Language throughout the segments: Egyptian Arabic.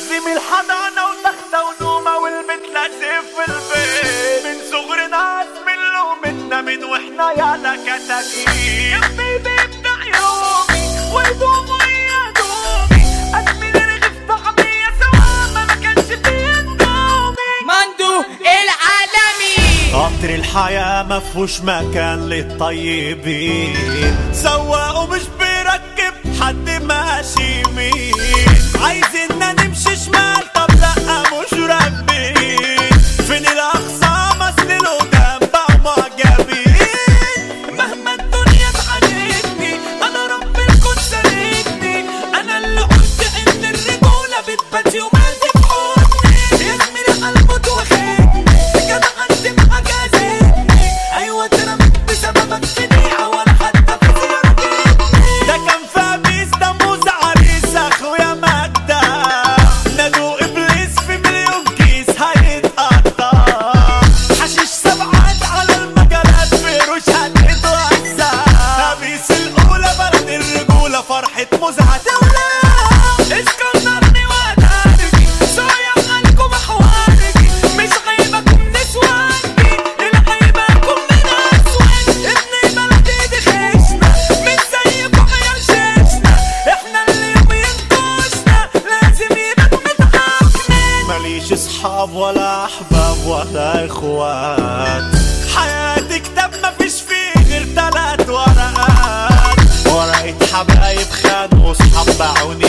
زميل حضانة وتختة ونومة والبيت لازم في البيت من صغرنا من لومتنا من واحنا يالا كتاكيت جنبي بيبدأ يومي ويدوم ويا دومي أزميل رغيف طعمية سوا ما كانش فيه النومي مندو العالمي قطر الحياة مفهوش مكان للطيبين سواقه مش بيركب حد ماشي يمين عايزيننا نمشي شمال طب لا مش راكبين فين الأقصى مثل القدام بقوا معجبين مهما الدنيا تعاندني أنا رب الكون ساندني أنا اللي قلت إن الرجولة بتبات يومين في حضني يا زميلي قلبه واخدني جدع انت ما جازتني ايوه اترمت بسببك في دقيقه ولا حتى في زيارتي ده كان فاميس ده موز عريس اخويا مجدة نادوا ابليس في مليون كيس هيتقطع حشيش سبعات على المجالات فيروش هتتوزع خميس الاولى بلد الرجوله فرحه موز هتولع اسكندرني وهتارجي صايع عليكم احوالجي مش غيبكم نسوانجي الغيبكم من اسود ابن بلدي دي خشنا مش زيكم عيال ششنا احنا اللي يوم ينكشنا لازم يبقى متعاقنين ماليش اصحاب ولا احباب ولا اخوات حياتي كتاب مفيش فيه غير تلات ورقات ورقة حبايب خان وصحاب باعوني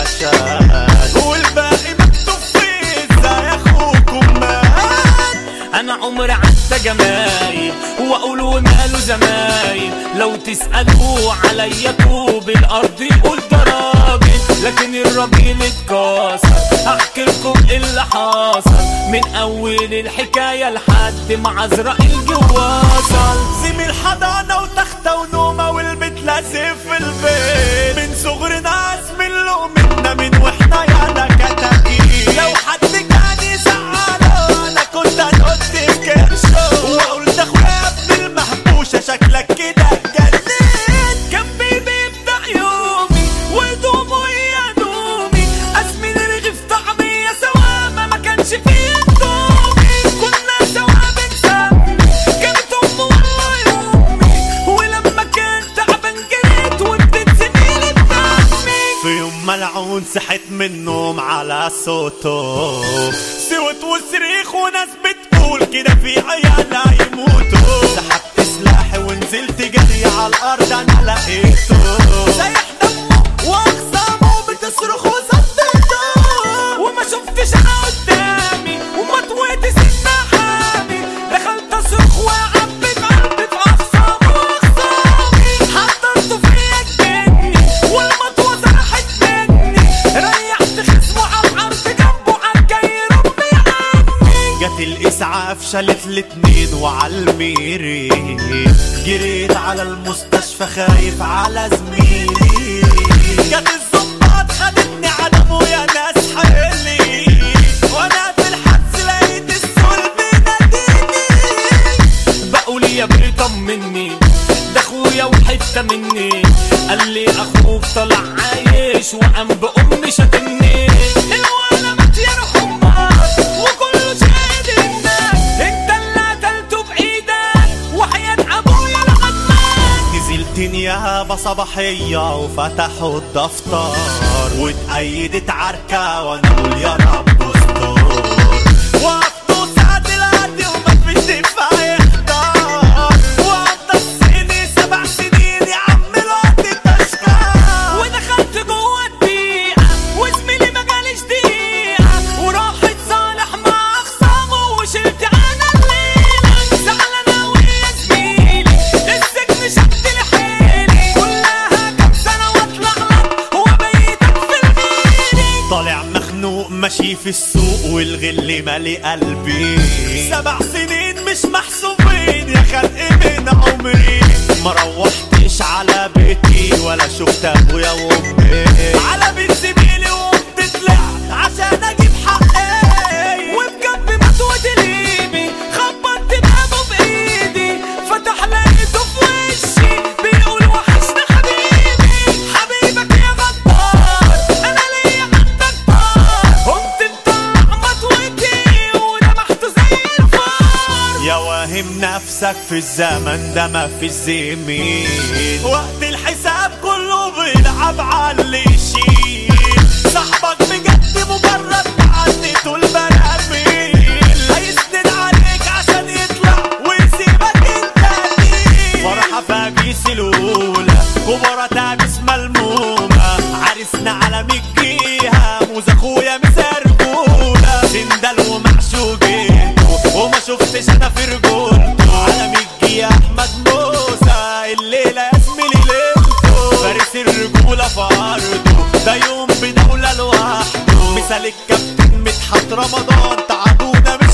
بكاشات والباقي مكتوب فيه ازاي اخوكم مات انا عمري عدت جمايل واقول وماله زمايل لو تسألوا عليا طوب الارض يقول ده راجل لكن الراجل اتكسر احكي لكم إيه اللي حصل من اول الحكايه لحد ما عزرائيل جواصل زميل حضانة وتختة ونومة والبيت لازم في البيت من صغرنا زميل لقمتنا من واحنا يالا كتاكيت لو حد كان يزعله انا كنت هنقض في كرشه وقلت اخويا ابن المهبوشة شكلك كده اتجننت جنبي بيبدأ يومي ودومه يا دومي اسمي رغيف طعمية سوامة ما كانش فيه الدومي كنا سوا بنسمي كانت امه والله امي ولما كان تعبان جريت واديت زميلي بدمي في يوم ملعون صحيت من النوم على صوته سوت وصريخ وناس بتقول كده في عيال هيموتوا سحبت سلاحي ونزلت جري على الارض انا لقيته سايح دمه واخصامه بتصرخ وصدته وما شفتش انا قدامي وما طويت سنة حامي دخلت اصرخ واعبي في قلبي في اخصامه واخصامي حضرته فيا الجني والمطوة سرحت مني ريحت خصمه على الارض جنبه عالجاي ربي عني جت الاسعاف شالت الاتنين وعلى الميري جريت على المستشفى خايف على زميلي جت الظباط خدتني عدمه يا ناس حيلي وانا في الحبس لقيت السول بيناديني بقول يا بيه طمني ده اخويا وحته مني قال لي اخوك طلع عايش وقام بامي شتمني الولا مات يا روح امك وكله شاهد انك انت اللي قتلته بايدك وحياة ابويا لعمك نزلت نيابة صباحية وفتحوا الدفتر واتأيدت عركة وانا اقول يا رب استر وقفتوا ساعة القد وما فيش دفاع يختار وقضى السنين سبع سنين يا عم الوقت تشكر ودخلت جوه الدقيقة وزميلي ما جاليش دقيقة وراحت صالح مع أخصامه وشلت أنا الليلة زعلانة ويا زميلي السجن شد لحيلي كلها كام سنة واطلع لك وبيتك في الميري طالع مخنوق ماشي في السوق والغل مالي قلبي سبع سنين مش محسوبين يا خلق من عمري ما روحتش على بيتي ولا شفت ابويا وامي على بيت زميلي وقمت طلعت عشان اجيب حقي وبجنبي متوت ليبي خبطت بابه بايدي فتح لقيته في وشي بيقول وحشنا حبيبي حبيبك يا غدار انا ليا عندك طار نفسك في الزمن ده ما في الزمين وقت الحساب كله بيلعب على اللي يشيل صاحبك بجد مجرد تعديته البراميل هيسند عليك عشان يطلع ويسيبك انت قديم فرحة فابيس الأولى كبرى تابس ملمومة عرسنا على مجيها موز أخويا مسرجولة سندل ومعشوقين وما شفتش أنا في رجولته على مجي يا أحمد موسى الليلة يا زميلي ليلته فارس الرجولة في أرضه ده يوم بدولة لوحده مثال الكابتن مدحت رمضان تعادونا مش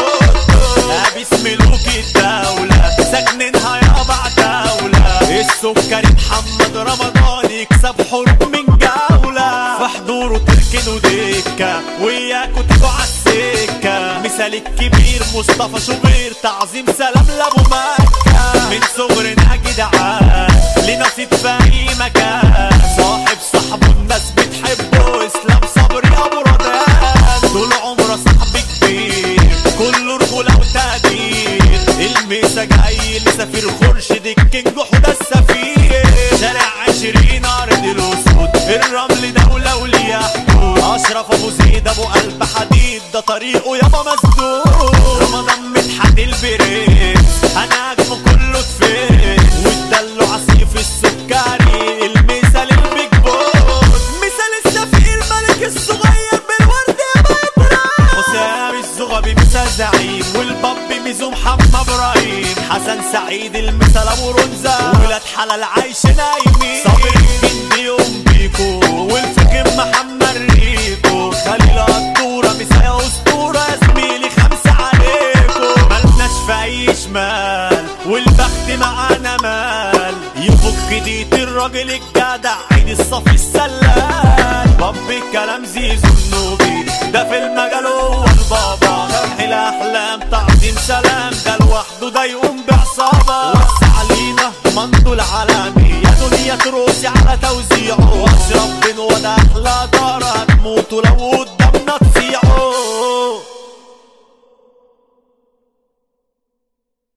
هتسده لابس ملوك الدولة ساكنينها يابا عتاولة السكري محمد رمضان يكسب حروب من جولة في حضوره تركنوا دكة وياكوا تيجوا عالسكة مثال الكبير مصطفى شوبير تعظيم سلام لابو مكة من صغرنا جدعان لينا صيت في اي مكان صاحب صاحبه الناس بتحبه اسلام صبري ابو ردان طول عمره صاحب كبير كله رجوله وتقدير الميسا جاي لسفير خرشد الكينج حدى السفير شارع عشرين ارض الاسود الرمل دولة وليها حدود اشرف ابو زيد ابو قلب حديد ده طريقه يابا مسدود رمضان مدحت البرنس انا اجمه كله تفيس والدلو عصيف السكري المثال البيج بوس مثال السفير الملك الصغير بالورد يا بدر حسام الزغبي مثال زعيم والباب ميزو محمد ابراهيم حسن سعيد المثال ابو رنزة ولاد حلال عايش نايمين صابر الجندي يوم بيكو والفكر محمد ريكو خليل الدورة مثال يا اسطورة يا زميلي خمسة عليكو ملناش في اي شمال والبخت معانا مال يفك ديت الراجل الجدع عيد الصف السلال باب الكلام زيزو النوبي ده في المجال هو البابا شرح الاحلام تعظيم سلام ده لوحده ده يقوم بعصابه وسع علينا منطو العالمي يا دنيا تروسي على توزيعه واشرب بن وده احلى دار هتموتوا لو قدامنا تصيعوا